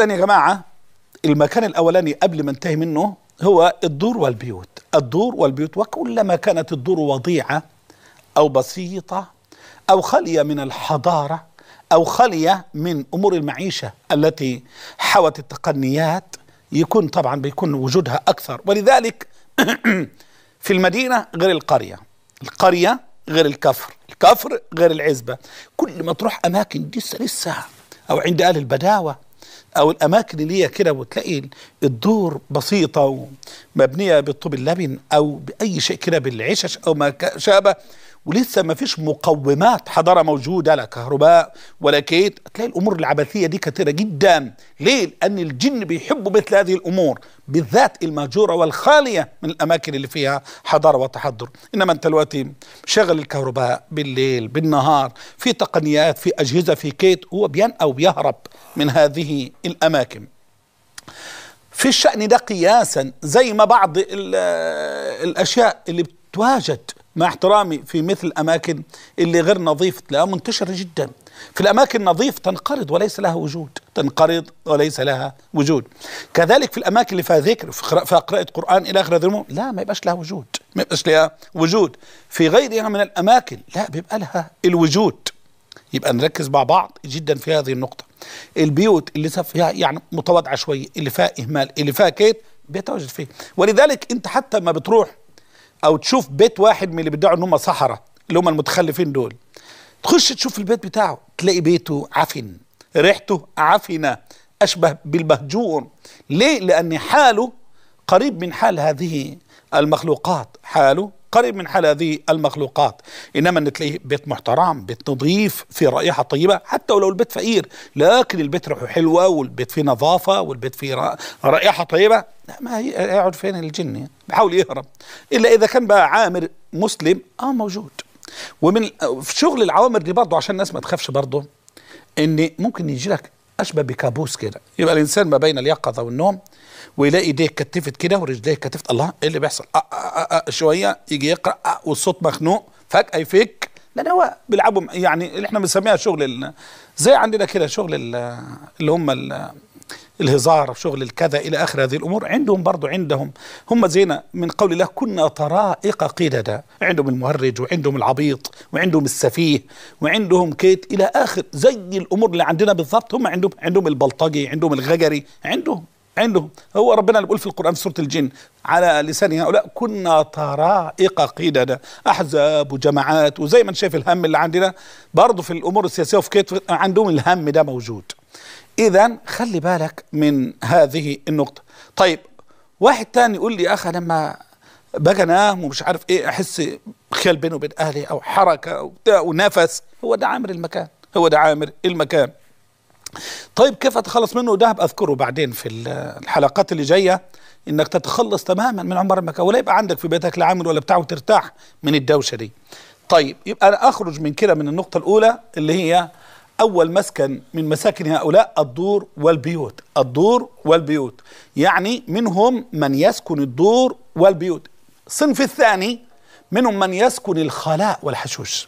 يا جماعه المكان الاولاني قبل ما انتهي منه هو الدور والبيوت الدور والبيوت وكلما كانت الدور وضيعه او بسيطه او خاليه من الحضاره او خاليه من امور المعيشه التي حوت التقنيات يكون طبعا بيكون وجودها اكثر ولذلك في المدينه غير القريه القريه غير الكفر الكفر غير العزبه كل ما تروح اماكن لسه لسه او عند اهل البداوه او الاماكن اللي هي كده وتلاقي الدور بسيطه ومبنيه بالطوب اللبن او باي شيء كده بالعشش او ما ك- شابه ولسه ما فيش مقومات حضاره موجوده لا كهرباء ولا كيت تلاقي الامور العبثيه دي كثيره جدا ليه لان الجن بيحبوا مثل هذه الامور بالذات المهجوره والخاليه من الاماكن اللي فيها حضاره وتحضر انما انت دلوقتي شغل الكهرباء بالليل بالنهار في تقنيات في اجهزه في كيت هو بينأى او بيهرب من هذه الاماكن في الشأن ده قياسا زي ما بعض ال- الأشياء اللي بتواجد مع احترامي في مثل الأماكن اللي غير نظيف تلاقيها منتشرة جدا في الأماكن النظيف تنقرض وليس لها وجود تنقرض وليس لها وجود كذلك في الأماكن اللي فيها ذكر في قراءة, في قراءة قرآن إلى آخر هذه الأمور لا ما يبقاش لها وجود ما يبقاش لها وجود في غيرها من الأماكن لا بيبقى لها الوجود يبقى نركز مع بعض جدا في هذه النقطة البيوت اللي فيها يعني متواضعة شوية اللي فيها إهمال اللي فيها كيت بيتواجد فيه ولذلك أنت حتى ما بتروح أو تشوف بيت واحد من اللي بيدعوا إن هم صحراء اللي هم المتخلفين دول تخش تشوف البيت بتاعه تلاقي بيته عفن ريحته عفنة أشبه بالمهجور ليه؟ لأن حاله قريب من حال هذه المخلوقات حاله قريب من حال هذه المخلوقات انما ان تلاقيه بيت محترم بيت نظيف في رائحه طيبه حتى ولو البيت فقير لكن البيت ريحه حلوه والبيت فيه نظافه والبيت فيه را- رائحه طيبه لا ما هي يقعد فين الجن بحاول يهرب الا اذا كان بقى عامر مسلم اه موجود ومن في شغل العوامر دي برضه عشان الناس ما تخافش برضه ان ممكن يجي لك اشبه بكابوس كده يبقى الانسان ما بين اليقظه والنوم ويلاقي ايديه كتفت كده ورجليه كتفت الله ايه اللي بيحصل أه أه أه أه شويه يجي يقرا أه والصوت مخنوق فجاه يفك لان هو بيلعبوا يعني اللي احنا بنسميها شغل ال- زي عندنا كده شغل ال- اللي هم ال- الهزار شغل الكذا الى اخر هذه الامور عندهم برضو عندهم هم زينا من قول الله كنا طرائق قددا عندهم المهرج وعندهم العبيط وعندهم السفيه وعندهم كيت الى اخر زي الامور اللي عندنا بالضبط هم عندهم عندهم البلطجي عندهم الغجري عندهم عندهم هو ربنا اللي بيقول في القران في سوره الجن على لسان هؤلاء كنا طرائق قددا احزاب وجماعات وزي ما انت شايف الهم اللي عندنا برضه في الامور السياسيه وفي كيت عندهم الهم ده موجود اذا خلي بالك من هذه النقطه طيب واحد تاني يقول لي يا اخي لما باجي انام ومش عارف ايه احس خيال بيني وبين اهلي او حركه او بتاع ونفس هو ده عامر المكان هو ده عامر المكان طيب كيف اتخلص منه ده هبقى اذكره بعدين في ال- الحلقات اللي جايه انك تتخلص تماما من عمر المكان ولا يبقى عندك في بيتك لا عامل ولا بتاع وترتاح من الدوشه دي طيب يبقى انا اخرج من كده من النقطه الاولى اللي هي اول مسكن من مساكن هؤلاء الدور والبيوت الدور والبيوت يعني منهم من يسكن الدور والبيوت الصنف الثاني منهم من يسكن الخلاء والحشوش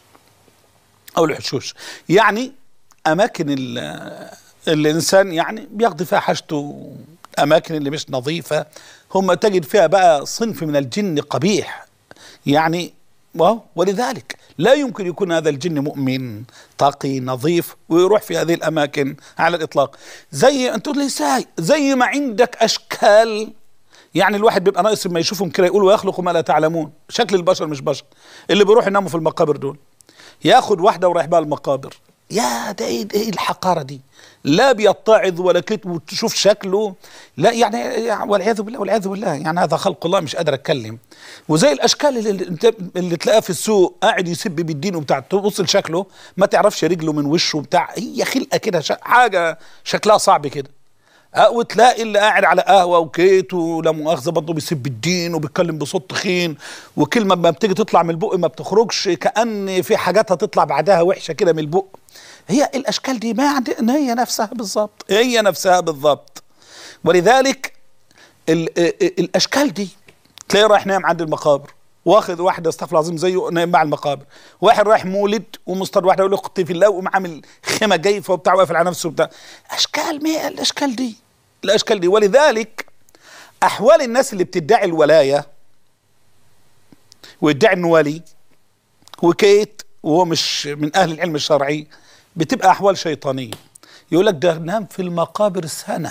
او الحشوش يعني اماكن ال- الانسان يعني بيقضي فيها حاجته اماكن اللي مش نظيفه هم تجد فيها بقى صنف من الجن قبيح يعني واو ولذلك لا يمكن يكون هذا الجن مؤمن تقي نظيف ويروح في هذه الاماكن على الاطلاق زي انت تقول لي ازاي زي ما عندك اشكال يعني الواحد بيبقى ناقص ما يشوفهم كده يقول ويخلق ما لا تعلمون شكل البشر مش بشر اللي بيروح يناموا في المقابر دول ياخد واحده ورايح بقى المقابر يا ده ايه ده ايه الحقاره دي لا بيتعظ ولا كت وتشوف شكله لا يعني يعني والعياذ بالله والعياذ بالله يعني هذا خلق الله مش قادر اتكلم وزي الاشكال اللي, اللي, اللي تلاقيها في السوق قاعد يسب بالدين وبتاع تبص لشكله ما تعرفش رجله من وشه وبتاع هي خلقه كده ش- حاجه شكلها صعب كده أه وتلاقي اللي قاعد على قهوه وكيت ولا مؤاخذه برضه بيسب الدين وبيتكلم بصوت تخين وكلمه ما بتيجي تطلع من البق ما بتخرجش كان في حاجات هتطلع بعدها وحشه كده من البق هي الاشكال دي ما عندنا هي نفسها بالظبط هي نفسها بالظبط ولذلك ال ال الاشكال دي تلاقيه رايح نايم عند المقابر واخد واحده استغفر الله العظيم زيه نايم مع المقابر واحد رايح مولد ومصطاد واحده يقول له اختي في الله وقوم عامل خيمه جيفه وبتاع واقف على نفسه وبتاع اشكال ما الاشكال دي الاشكال دي ولذلك احوال الناس اللي بتدعي الولايه ويدعي انه ولي وكيت وهو مش من اهل العلم الشرعي بتبقى احوال شيطانيه يقول لك ده نام في المقابر سنه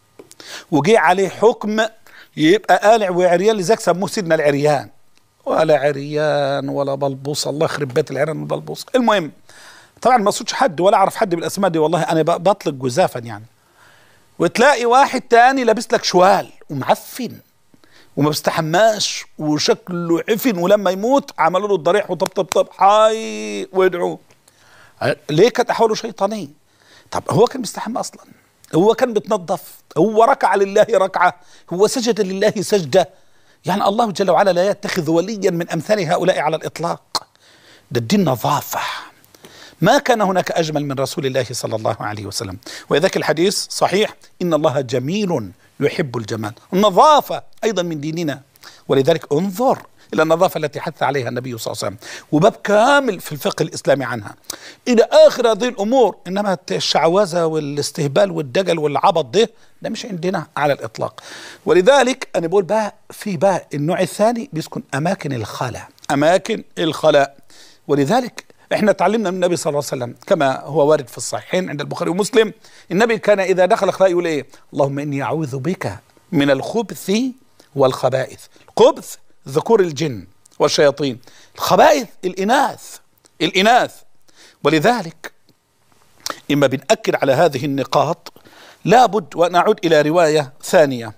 وجي عليه حكم يبقى قالع وعريان لذلك سموه سيدنا العريان ولا عريان ولا بلبوص الله يخرب بيت العريان والبلبوص المهم طبعا ما اقصدش حد ولا اعرف حد بالاسماء دي والله انا ب- بطلق جزافا يعني وتلاقي واحد تاني لابس لك شوال ومعفن وما بيستحماش وشكله عفن ولما يموت عملوا له الضريح وطب طب طب حي ويدعوه ليه كانت احواله شيطانيه طب هو كان بيستحمى اصلا هو كان بيتنظف هو ركع لله ركعه هو سجد لله سجده يعني الله جل وعلا لا يتخذ وليا من امثال هؤلاء على الاطلاق ده الدين نظافه ما كان هناك اجمل من رسول الله صلى الله عليه وسلم وذاك الحديث صحيح ان الله جميل يحب الجمال النظافه ايضا من ديننا ولذلك انظر الى النظافه التي حث عليها النبي صلى الله عليه وسلم وباب كامل في الفقه الاسلامي عنها الى اخر هذه الامور انما الشعوذه والاستهبال والدجل والعبط ده ده مش عندنا على الاطلاق ولذلك انا بقول بقى في بقى النوع الثاني بيسكن اماكن الخلاء اماكن الخلاء ولذلك احنا تعلمنا من النبي صلى الله عليه وسلم كما هو وارد في الصحيحين عند البخاري ومسلم النبي كان اذا دخل خلاء يقول ايه اللهم اني اعوذ بك من الخبث والخبائث الخبث ذكور الجن والشياطين الخبائث الاناث الاناث ولذلك اما بنأكد على هذه النقاط لابد وان اعود الى روايه ثانيه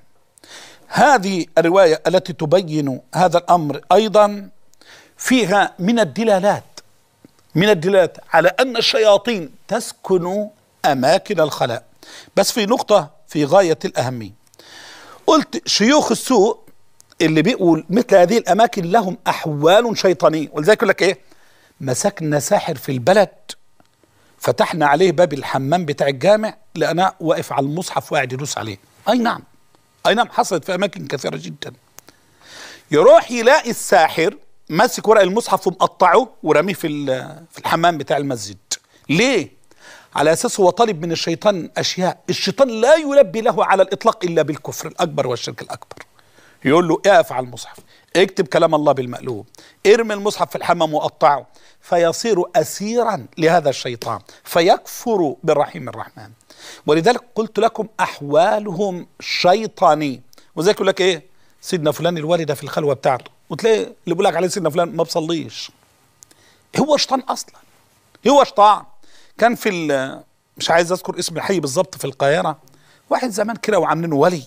هذه الروايه التي تبين هذا الامر ايضا فيها من الدلالات من الدلالات على ان الشياطين تسكن اماكن الخلاء بس في نقطه في غايه الاهميه قلت شيوخ السوء اللي بيقول مثل هذه الاماكن لهم احوال شيطانيه ولذلك يقول لك ايه مسكنا ساحر في البلد فتحنا عليه باب الحمام بتاع الجامع لقناه واقف على المصحف وقاعد يدوس عليه اي نعم اي نعم حصلت في اماكن كثيره جدا يروح يلاقي الساحر ماسك ورق المصحف ومقطعه ورميه في ال- في الحمام بتاع المسجد ليه على اساس هو طالب من الشيطان اشياء الشيطان لا يلبي له على الاطلاق الا بالكفر الاكبر والشرك الاكبر يقول له اقف على المصحف اكتب كلام الله بالمقلوب ارمي المصحف في الحمام وقطعه فيصير اسيرا لهذا الشيطان فيكفر بالرحيم الرحمن ولذلك قلت لكم احوالهم شيطاني وزي يقول لك ايه سيدنا فلان الوالده في الخلوه بتاعته وتلاقي اللي بيقول لك عليه سيدنا فلان ما بصليش هو شيطان اصلا هو شيطان كان في ال- مش عايز اذكر اسم الحي بالظبط في القاهره واحد زمان كده وعاملينه ولي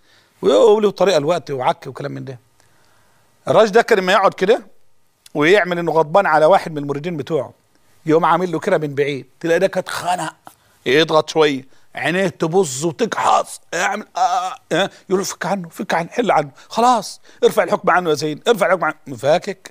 وله طريقه الوقت وعك وكلام من ده الراجل ده كان لما يقعد كده ويعمل انه غضبان على واحد من المريدين بتوعه يقوم عامل له كده من بعيد تلاقي ده كانت خنق يضغط شويه عينيه تبص وتكحص يعمل آه آه آه يقول له فك عنه فك عنه حل عنه خلاص ارفع الحكم عنه يا زين ارفع الحكم عنه فاكك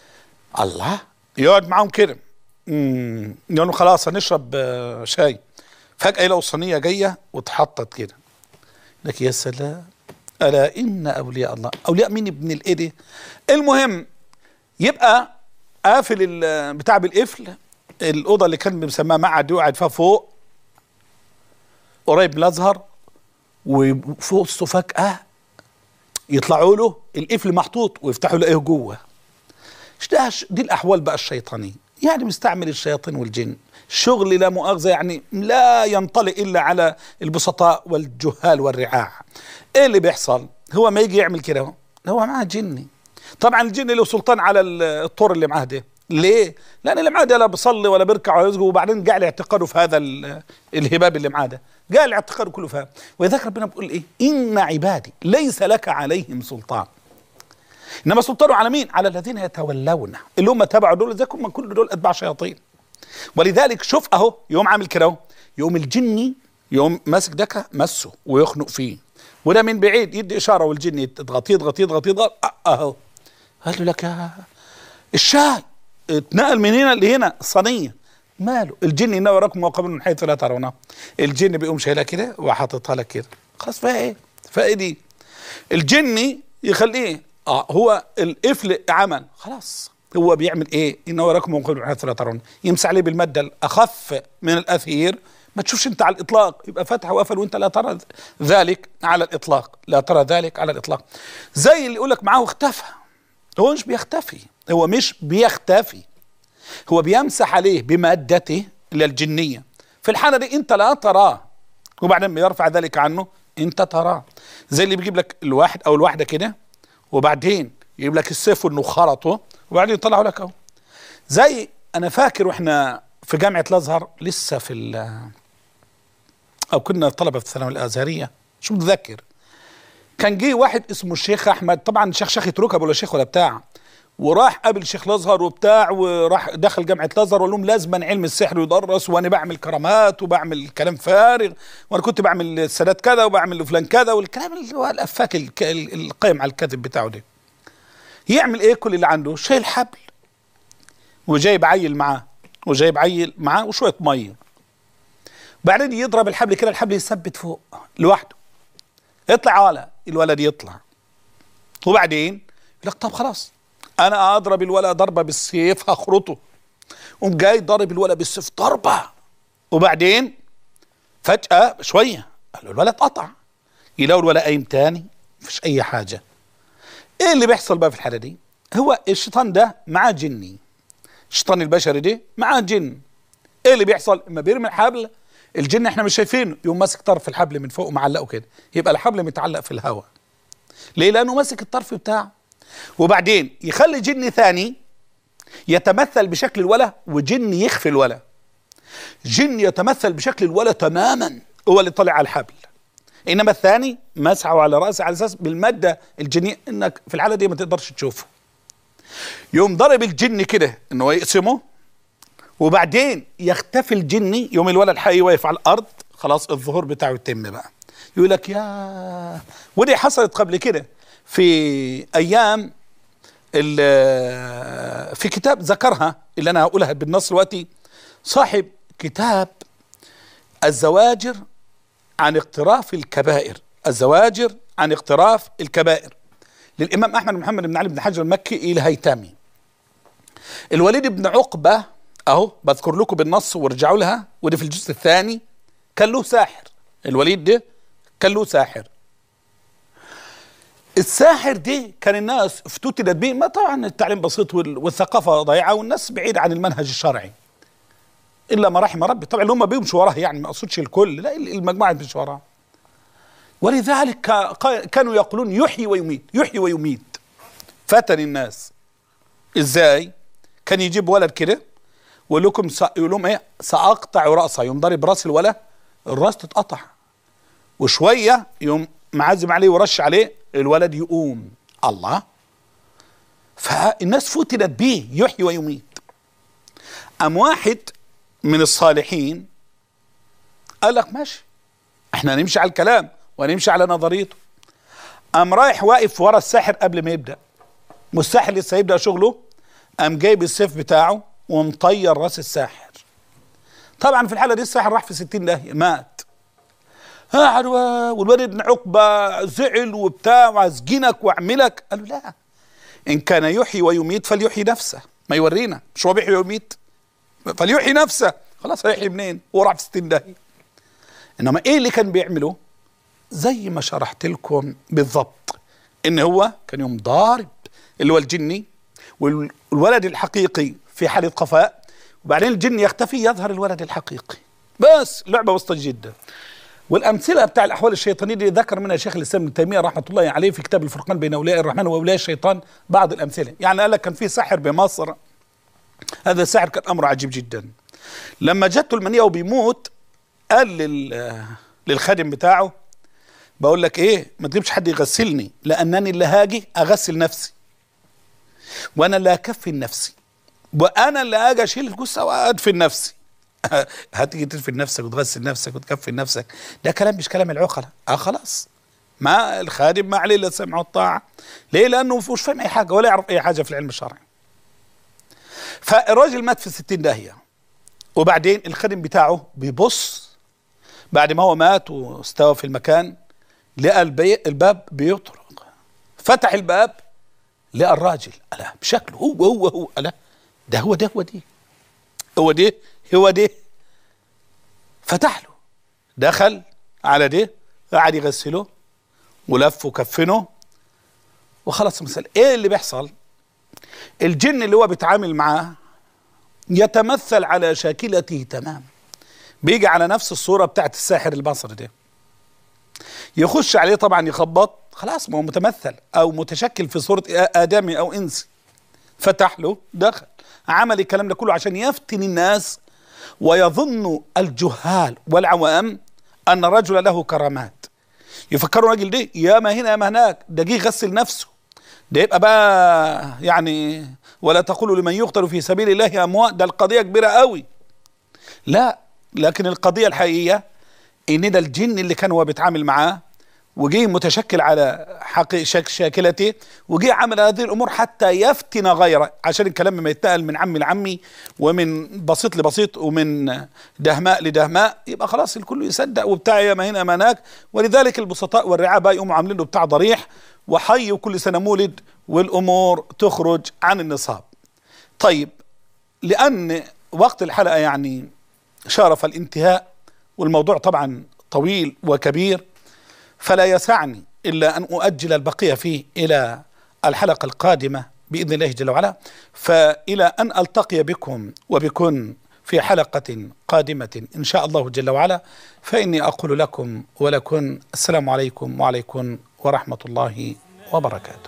الله يقعد معاهم كده امم يقول له خلاص هنشرب آه، شاي فجأة يلاقوا صينية جاية واتحطت كده لك يا سلام ألا إن أولياء الله أولياء مين ابن الإيدي المهم يبقى قافل ال- بتاع بالقفل الأوضة اللي كان مسماها معهد يقعد فيها فوق قريب من الأزهر وفي وسطه فجأة يطلعوا له القفل محطوط ويفتحوا يلاقيه جوه إيش ده دي الأحوال بقى الشيطانية يعني مستعمل الشياطين والجن شغل لا مؤاخذة يعني لا ينطلق إلا على البسطاء والجهال والرعاع إيه اللي بيحصل هو ما يجي يعمل كده هو معاه جني طبعا الجن له سلطان على ال- الطور اللي معاه ده ليه؟ لأن اللي معاه ده لا بيصلي ولا بيركع ولا يسجد وبعدين جعل اعتقاده في هذا ال- الهباب اللي معاه ده جعل اعتقاده كله في هذا ولذلك ربنا بيقول إيه؟ إن عبادي ليس لك عليهم سلطان انما سلطانه على مين؟ على الذين يتولونه اللي هم تبعوا دول زي ما كل دول اتباع شياطين ولذلك شوف اهو يقوم عامل كده اهو يقوم الجني يقوم ماسك دكه مسه ويخنق فيه وده من بعيد يدي اشاره والجن يضغط يضغط يضغط يضغط أه، اهو قال له لك يا الشاي اتنقل من هنا لهنا الصينيه ماله الجن انه يراكم وقبل من حيث لا ترونه الجن بيقوم شايلها كده وحاططها لك كده خلاص فيها ايه؟ فيها ايه دي؟ الجني يخليه اه هو القفل عمل خلاص هو بيعمل ايه؟ انه يراكم وقبل من حيث لا ترون يمسح عليه بالماده الاخف من الاثير ما تشوفش انت على الاطلاق يبقى فتح وقفل وانت لا ترى ذلك على الاطلاق لا ترى ذلك على الاطلاق زي اللي يقول لك معاه اختفى هو مش بيختفي هو مش بيختفي هو بيمسح عليه بمادته اللي الجنيه في الحاله دي انت لا تراه وبعدين ما يرفع ذلك عنه انت تراه زي اللي بيجيب لك الواحد او الواحده كده وبعدين يجيب لك السيف انه خرطه وبعدين يطلعه لك اهو زي انا فاكر واحنا في جامعه الازهر لسه في ال- او كنا طلبه في الثانويه الازهريه شو متذكر كان جه واحد اسمه الشيخ احمد طبعا الشيخ شيخ يتركب ولا شيخ ولا بتاع وراح قابل شيخ الازهر وبتاع وراح دخل جامعه الازهر وقال لهم لازما علم السحر يدرس وانا بعمل كرامات وبعمل كلام فارغ وانا كنت بعمل السادات كذا وبعمل لفلان كذا والكلام اللي هو الافاك الك- ال- القائم على الكذب بتاعه ده يعمل ايه كل اللي عنده شايل حبل وجايب عيل معاه وجايب عيل معاه وشويه ميه بعدين يضرب الحبل كده الحبل يثبت فوق لوحده يطلع ولا الولد يطلع وبعدين يقول لك طب خلاص انا اضرب الولد ضربه بالسيف هخرطه قوم جاي ضارب الولد بالسيف ضربه وبعدين فجاه شويه قال له الولد قطع يلاقوا الولد قايم تاني مفيش اي حاجه ايه اللي بيحصل بقى في الحاله دي هو الشيطان ده معاه جني الشيطان البشري ده معاه جن ايه اللي بيحصل اما بيرمي الحبل الجن احنا مش شايفينه يقوم ماسك طرف الحبل من فوق ومعلقه كده يبقى الحبل متعلق في الهواء ليه لانه ماسك الطرف بتاعه وبعدين يخلي جن ثاني يتمثل بشكل الولا وجن يخفي الولا جن يتمثل بشكل الولا تماما هو اللي طلع على الحبل انما الثاني مسحه على راسه على اساس بالماده الجنيه انك في الحاله دي ما تقدرش تشوفه يوم ضرب الجن كده انه يقسمه وبعدين يختفي الجني يوم الولد الحي واقف على الارض خلاص الظهور بتاعه يتم بقى يقول لك يا ودي حصلت قبل كده في ايام ال- في كتاب ذكرها اللي انا هقولها بالنص دلوقتي صاحب كتاب الزواجر عن اقتراف الكبائر الزواجر عن اقتراف الكبائر للامام احمد بن محمد بن علي بن حجر المكي الهيتامي الوليد بن عقبه اهو بذكر لكم بالنص وارجعوا لها ودي في الجزء الثاني كان له ساحر الوليد ده كان له ساحر الساحر دي كان الناس افتتنت به ما طبعا التعليم بسيط وال- والثقافه ضيعه والناس بعيده عن المنهج الشرعي الا ما رحم ربي طبعا اللي هم بيمشوا وراه يعني ما اقصدش الكل لا المجموعه اللي بتمشي وراه ولذلك كا- قا- كانوا يقولون يحيي ويميت يحيي ويميت فتن الناس ازاي كان يجيب ولد كده ويقول لكم سا- يقول لهم ايه ساقطع راسه يوم ضارب راس الولد الراس تتقطع وشويه يوم معزم عليه ورش عليه الولد يقوم الله فالناس فتنت به يحيي ويميت أم واحد من الصالحين قال لك ماشي احنا نمشي على الكلام ونمشي على نظريته قام رايح واقف ورا الساحر قبل ما يبدا والساحر لسه هيبدا شغله قام جايب السيف بتاعه ومطير راس الساحر طبعا في الحاله دي الساحر راح في 60 داهيه مات قعد و- والولد بن عقبه زعل وبتاع وعزجنك واعملك قالوا لا ان كان يحيي ويميت فليحيي نفسه ما يورينا مش هو بيحيي ويميت فليحيي نفسه خلاص هيحيي منين هو راح في 60 داهيه انما ايه اللي كان بيعمله زي ما شرحت لكم بالضبط ان هو كان يوم ضارب اللي هو الجني والولد الحقيقي في حاله خفاء وبعدين الجن يختفي يظهر الولد الحقيقي بس لعبه بسيطه جدا والامثله بتاع الاحوال الشيطانيه دي ذكر منها شيخ الاسلام ابن تيميه رحمه الله عليه في كتاب الفرقان بين اولياء الرحمن واولياء الشيطان بعض الامثله يعني قال لك كان في ساحر بمصر هذا الساحر كان امره عجيب جدا لما جته المنيه وبيموت قال لل للخادم بتاعه بقول لك ايه ما تجيبش حد يغسلني لانني اللي هاجي اغسل نفسي وانا اللي اكفن نفسي وانا اللي اجي اشيل الجثه وادفن نفسي هتيجي تدفن نفسك وتغسل نفسك وتكفن نفسك ده كلام مش كلام العقلاء اه خلاص ما الخادم ما عليه الا السمع والطاعه ليه لانه مش فاهم اي حاجه ولا يعرف اي حاجه في العلم الشرعي فالراجل مات في 60 داهيه وبعدين الخادم بتاعه بيبص بعد ما هو مات واستوى في المكان لقى البي... الباب بيطرق فتح الباب لقى الراجل ألا بشكله هو هو هو ألا ده هو ده هو دي هو ده هو ده فتح له دخل على ده قعد يغسله ولف وكفنه وخلص المسألة ايه اللي بيحصل الجن اللي هو بيتعامل معاه يتمثل على شاكلته تمام بيجي على نفس الصورة بتاعت الساحر البصري ده يخش عليه طبعا يخبط خلاص ما هو متمثل او متشكل في صورة آدمي او انسي فتح له دخل عمل الكلام ده كله عشان يفتن الناس ويظن الجهال والعوام ان الرجل له كرامات يفكروا الراجل ده يا ما هنا يا ما هناك ده جه يغسل نفسه ده يبقى بقى يعني ولا تقولوا لمن يقتل في سبيل الله اموات ده القضيه كبيره قوي لا لكن القضيه الحقيقيه ان ده الجن اللي كان هو بيتعامل معاه وجه متشكل على حق شك شاكلته وجه عمل هذه الامور حتى يفتن غيره عشان الكلام ما يتنقل من عمي لعمي ومن بسيط لبسيط ومن دهماء لدهماء يبقى خلاص الكل يصدق وبتاع يا ما هنا ما هناك ولذلك البسطاء والرعاة بقى يقوموا عاملين له بتاع ضريح وحي وكل سنه مولد والامور تخرج عن النصاب. طيب لان وقت الحلقه يعني شارف الانتهاء والموضوع طبعا طويل وكبير فلا يسعني الا ان اؤجل البقيه فيه الى الحلقه القادمه باذن الله جل وعلا فالى ان التقي بكم وبكن في حلقه قادمه ان شاء الله جل وعلا فاني اقول لكم ولكم السلام عليكم وعليكم ورحمه الله وبركاته